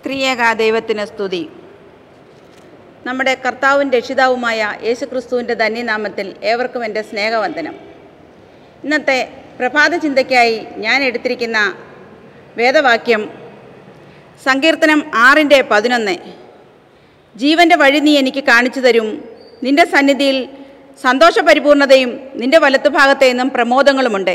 ത്രിയേക ദൈവത്തിന് സ്തുതി നമ്മുടെ കർത്താവും രക്ഷിതാവുമായ യേശുക്രിസ്തുവിൻ്റെ ധന്യനാമത്തിൽ ഏവർക്കും എൻ്റെ സ്നേഹവന്ദനം ഇന്നത്തെ പ്രഭാത ചിന്തയ്ക്കായി ഞാൻ എടുത്തിരിക്കുന്ന വേദവാക്യം സങ്കീർത്തനം ആറിൻ്റെ പതിനൊന്ന് ജീവൻ്റെ വഴി നീ എനിക്ക് കാണിച്ചു തരും നിന്റെ സന്നിധിയിൽ സന്തോഷപരിപൂർണതയും നിന്റെ വലത്തുഭാഗത്തെ നിന്നും പ്രമോദങ്ങളുമുണ്ട്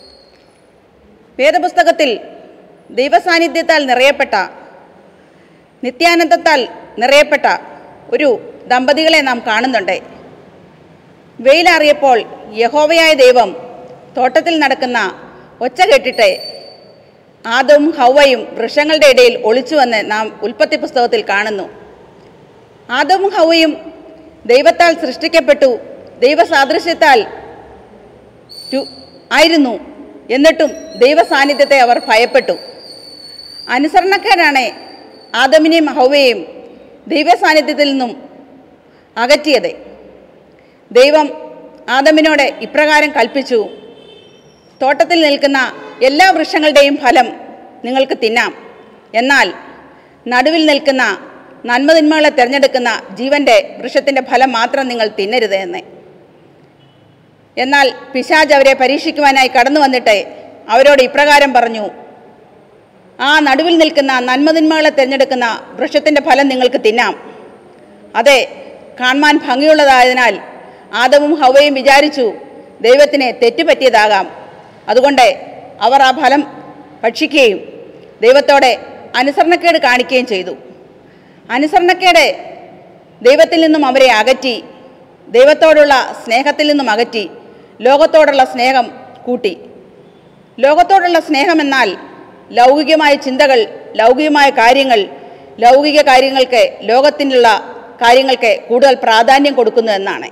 വേദപുസ്തകത്തിൽ ദൈവസാന്നിധ്യത്താൽ നിറയപ്പെട്ട നിത്യാനന്ദത്താൽ നിറയപ്പെട്ട ഒരു ദമ്പതികളെ നാം കാണുന്നുണ്ട് വെയിലാറിയപ്പോൾ യഹോവയായ ദൈവം തോട്ടത്തിൽ നടക്കുന്ന ഒച്ച കേട്ടിട്ട് ആദവും ഹൗവയും വൃക്ഷങ്ങളുടെ ഇടയിൽ ഒളിച്ചുവന്ന് നാം ഉൽപ്പത്തി പുസ്തകത്തിൽ കാണുന്നു ആദവും ഹൗവയും ദൈവത്താൽ സൃഷ്ടിക്കപ്പെട്ടു ദൈവസാദൃശ്യത്താൽ രു- ആയിരുന്നു എന്നിട്ടും ദൈവ സാന്നിധ്യത്തെ അവർ ഭയപ്പെട്ടു അനുസരണക്കാരാണ് ആദമിനെയും ഹൗവയെയും ദൈവ സാന്നിധ്യത്തിൽ നിന്നും അകറ്റിയത് ദൈവം ആദമിനോട് ഇപ്രകാരം കൽപ്പിച്ചു തോട്ടത്തിൽ നിൽക്കുന്ന എല്ലാ വൃക്ഷങ്ങളുടെയും ഫലം നിങ്ങൾക്ക് തിന്നാം എന്നാൽ നടുവിൽ നിൽക്കുന്ന നന്മതിന്മകളെ തിരഞ്ഞെടുക്കുന്ന ജീവൻ്റെ വൃക്ഷത്തിൻ്റെ ഫലം മാത്രം നിങ്ങൾ തിന്നരുത് എന്ന് എന്നാൽ പിശാജ് അവരെ പരീക്ഷിക്കുവാനായി കടന്നു വന്നിട്ട് അവരോട് ഇപ്രകാരം പറഞ്ഞു ആ നടുവിൽ നിൽക്കുന്ന നന്മതിന്മകളെ തിരഞ്ഞെടുക്കുന്ന വൃക്ഷത്തിൻ്റെ ഫലം നിങ്ങൾക്ക് തിന്നാം അതെ കാണുവാൻ ഭംഗിയുള്ളതായതിനാൽ ആദവും ഹവയും വിചാരിച്ചു ദൈവത്തിന് തെറ്റുപറ്റിയതാകാം അതുകൊണ്ട് അവർ ആ ഫലം ഭക്ഷിക്കുകയും ദൈവത്തോടെ അനുസരണക്കേട് കാണിക്കുകയും ചെയ്തു അനുസരണക്കേട് ദൈവത്തിൽ നിന്നും അവരെ അകറ്റി ദൈവത്തോടുള്ള സ്നേഹത്തിൽ നിന്നും അകറ്റി ലോകത്തോടുള്ള സ്നേഹം കൂട്ടി ലോകത്തോടുള്ള സ്നേഹമെന്നാൽ ലൗകികമായ ചിന്തകൾ ലൗകികമായ കാര്യങ്ങൾ ലൗകിക കാര്യങ്ങൾക്ക് ലോകത്തിനുള്ള കാര്യങ്ങൾക്ക് കൂടുതൽ പ്രാധാന്യം കൊടുക്കുന്നു എന്നാണ്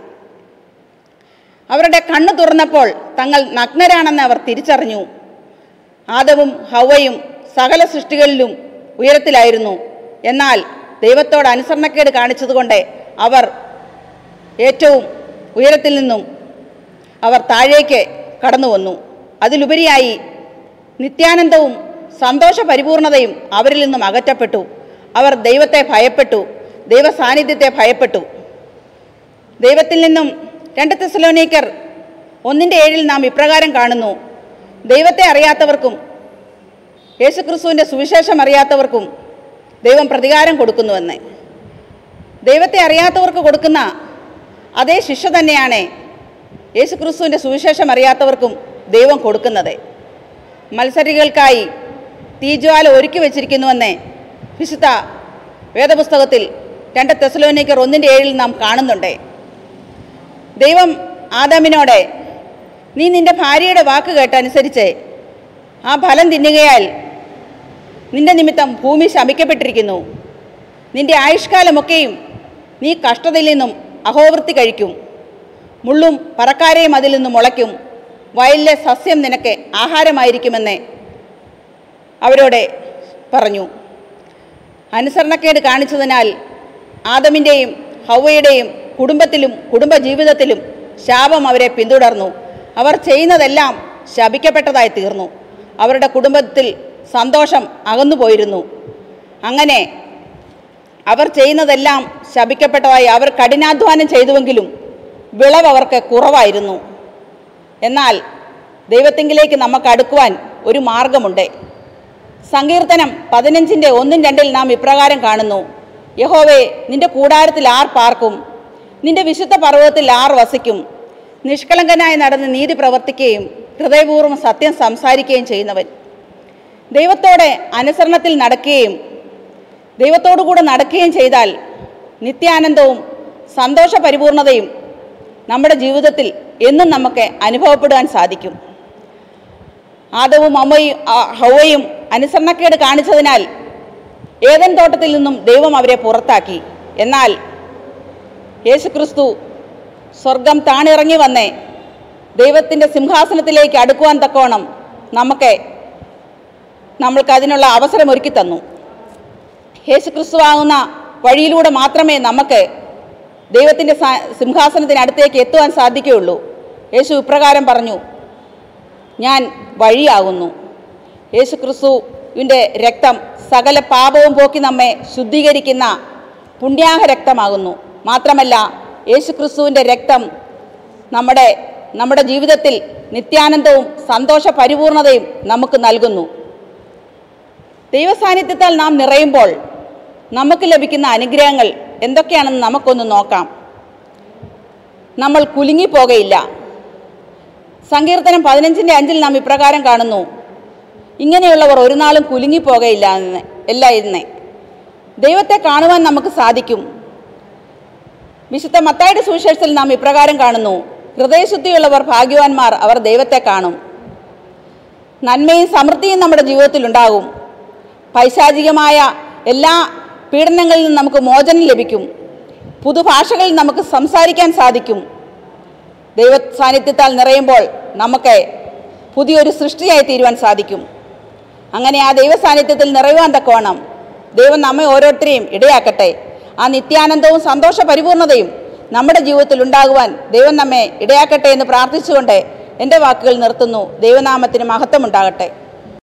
അവരുടെ കണ്ണു തുറന്നപ്പോൾ തങ്ങൾ നഗ്നരാണെന്ന് അവർ തിരിച്ചറിഞ്ഞു ആദവും ഹവയും സകല സൃഷ്ടികളിലും ഉയരത്തിലായിരുന്നു എന്നാൽ ദൈവത്തോട് അനുസരണക്കേട് കാണിച്ചതുകൊണ്ട് അവർ ഏറ്റവും ഉയരത്തിൽ നിന്നും അവർ താഴേക്ക് കടന്നു വന്നു അതിലുപരിയായി നിത്യാനന്ദവും സന്തോഷ പരിപൂർണതയും അവരിൽ നിന്നും അകറ്റപ്പെട്ടു അവർ ദൈവത്തെ ഭയപ്പെട്ടു ദൈവ സാന്നിധ്യത്തെ ഭയപ്പെട്ടു ദൈവത്തിൽ നിന്നും രണ്ട് തെസലോനീക്കർ ഒന്നിൻ്റെ ഏഴിൽ നാം ഇപ്രകാരം കാണുന്നു ദൈവത്തെ അറിയാത്തവർക്കും യേശുക്രിസ്തുവിൻ്റെ സുവിശേഷം അറിയാത്തവർക്കും ദൈവം പ്രതികാരം കൊടുക്കുന്നുവെന്ന് ദൈവത്തെ അറിയാത്തവർക്ക് കൊടുക്കുന്ന അതേ ശിക്ഷ തന്നെയാണ് യേശുക്രിസ്തുവിൻ്റെ സുവിശേഷം അറിയാത്തവർക്കും ദൈവം കൊടുക്കുന്നത് മത്സരികൾക്കായി തീജ്വാല ഒരുക്കി വച്ചിരിക്കുന്നുവെന്ന് വിശുദ്ധ വേദപുസ്തകത്തിൽ രണ്ട് തെസലോനിക്കർ ഒന്നിൻ്റെ ഏഴിൽ നാം കാണുന്നുണ്ട് ദൈവം ആദാമിനോട് നീ നിന്റെ ഭാര്യയുടെ വാക്ക് കേട്ടനുസരിച്ച് ആ ഫലം തിന്നുകയാൽ നിന്റെ നിമിത്തം ഭൂമി ശമിക്കപ്പെട്ടിരിക്കുന്നു നിന്റെ ആയുഷ്കാലമൊക്കെയും നീ കഷ്ടതയിൽ നിന്നും അഹോവൃത്തി കഴിക്കും മുള്ളും പറക്കാരെയും അതിൽ നിന്നും മുളയ്ക്കും വയലിലെ സസ്യം നിനക്ക് ആഹാരമായിരിക്കുമെന്ന് അവരോട് പറഞ്ഞു അനുസരണക്കേട് കാണിച്ചതിനാൽ ആദമിൻ്റെയും ഹൗവയുടെയും കുടുംബത്തിലും കുടുംബജീവിതത്തിലും ശാപം അവരെ പിന്തുടർന്നു അവർ ചെയ്യുന്നതെല്ലാം ശപിക്കപ്പെട്ടതായി തീർന്നു അവരുടെ കുടുംബത്തിൽ സന്തോഷം അകന്നുപോയിരുന്നു അങ്ങനെ അവർ ചെയ്യുന്നതെല്ലാം ശപിക്കപ്പെട്ടതായി അവർ കഠിനാധ്വാനം ചെയ്തുവെങ്കിലും വിളവ് അവർക്ക് കുറവായിരുന്നു എന്നാൽ ദൈവത്തിങ്കിലേക്ക് നമുക്ക് അടുക്കുവാൻ ഒരു മാർഗമുണ്ട് സങ്കീർത്തനം പതിനഞ്ചിൻ്റെ ഒന്നും രണ്ടിൽ നാം ഇപ്രകാരം കാണുന്നു യഹോവേ നിന്റെ കൂടാരത്തിൽ ആർ പാർക്കും നിന്റെ വിശുദ്ധ പർവ്വതത്തിൽ ആർ വസിക്കും നിഷ്കളങ്കനായി നടന്ന് നീതി പ്രവർത്തിക്കുകയും ഹൃദയപൂർവ്വം സത്യം സംസാരിക്കുകയും ചെയ്യുന്നവൻ ദൈവത്തോടെ അനുസരണത്തിൽ നടക്കുകയും ദൈവത്തോടുകൂടെ നടക്കുകയും ചെയ്താൽ നിത്യാനന്ദവും സന്തോഷ പരിപൂർണതയും നമ്മുടെ ജീവിതത്തിൽ എന്നും നമുക്ക് അനുഭവപ്പെടുവാൻ സാധിക്കും ആദവും അമ്മയും ആ, ഹൗവയും അനുസരണക്കേട് കാണിച്ചതിനാൽ ഏതൻ തോട്ടത്തിൽ നിന്നും ദൈവം അവരെ പുറത്താക്കി എന്നാൽ യേശുക്രിസ്തു സ്വർഗം താണിറങ്ങി വന്ന് ദൈവത്തിൻ്റെ സിംഹാസനത്തിലേക്ക് അടുക്കുവാൻ തക്കോണം നമുക്ക് നമ്മൾക്ക് അതിനുള്ള അവസരം ഒരുക്കി തന്നു യേശുക്രിസ്തുവാകുന്ന വഴിയിലൂടെ മാത്രമേ നമുക്ക് ദൈവത്തിൻ്റെ സാ- സിംഹാസനത്തിനടുത്തേക്ക് എത്തുവാൻ സാധിക്കുകയുള്ളൂ യേശു ഇപ്രകാരം പറഞ്ഞു ഞാൻ വഴിയാകുന്നു യേശുക്രിസ്തു യുടെ രക്തം സകല പാപവും പോക്കി നമ്മെ ശുദ്ധീകരിക്കുന്ന പുണ്യാഹ രക്തമാകുന്നു മാത്രമല്ല യേശുക്രിസ്തുവിൻ്റെ രക്തം നമ്മുടെ നമ്മുടെ ജീവിതത്തിൽ നിത്യാനന്ദവും സന്തോഷ പരിപൂർണതയും നമുക്ക് നൽകുന്നു ദൈവസാന്നിധ്യത്താൽ നാം നിറയുമ്പോൾ നമുക്ക് ലഭിക്കുന്ന അനുഗ്രഹങ്ങൾ എന്തൊക്കെയാണെന്ന് നമുക്കൊന്ന് നോക്കാം നമ്മൾ കുലുങ്ങിപ്പോകയില്ല സങ്കീർത്തനം പതിനഞ്ചിൻ്റെ അഞ്ചിൽ നാം ഇപ്രകാരം കാണുന്നു ഇങ്ങനെയുള്ളവർ ഒരു നാളും കുലുങ്ങിപ്പോകയില്ല എന്ന് ഇല്ല എന്ന് ദൈവത്തെ കാണുവാൻ നമുക്ക് സാധിക്കും വിശുദ്ധ മത്തായുടെ സുവിശേഷത്തിൽ നാം ഇപ്രകാരം കാണുന്നു ഹൃദയശുദ്ധിയുള്ളവർ ഭാഗ്യവാന്മാർ അവർ ദൈവത്തെ കാണും നന്മയും സമൃദ്ധിയും നമ്മുടെ ജീവിതത്തിൽ ഉണ്ടാകും പൈശാചികമായ എല്ലാ പീഡനങ്ങളിൽ നിന്നും നമുക്ക് മോചനം ലഭിക്കും പുതുഭാഷകളിൽ നമുക്ക് സംസാരിക്കാൻ സാധിക്കും ദൈവ സാന്നിധ്യത്താൽ നിറയുമ്പോൾ നമുക്ക് പുതിയൊരു സൃഷ്ടിയായി തീരുവാൻ സാധിക്കും അങ്ങനെ ആ ദൈവ സാന്നിധ്യത്തിൽ നിറയുവാൻ തക്കവണ്ണം ദൈവം നമ്മെ ഓരോരുത്തരെയും ഇടയാക്കട്ടെ ആ നിത്യാനന്ദവും സന്തോഷ പരിപൂർണതയും നമ്മുടെ ജീവിതത്തിൽ ഉണ്ടാകുവാൻ ദൈവം നമ്മെ ഇടയാക്കട്ടെ എന്ന് പ്രാർത്ഥിച്ചുകൊണ്ട് എൻ്റെ വാക്കുകൾ നിർത്തുന്നു ദൈവനാമത്തിന് മഹത്വം ഉണ്ടാകട്ടെ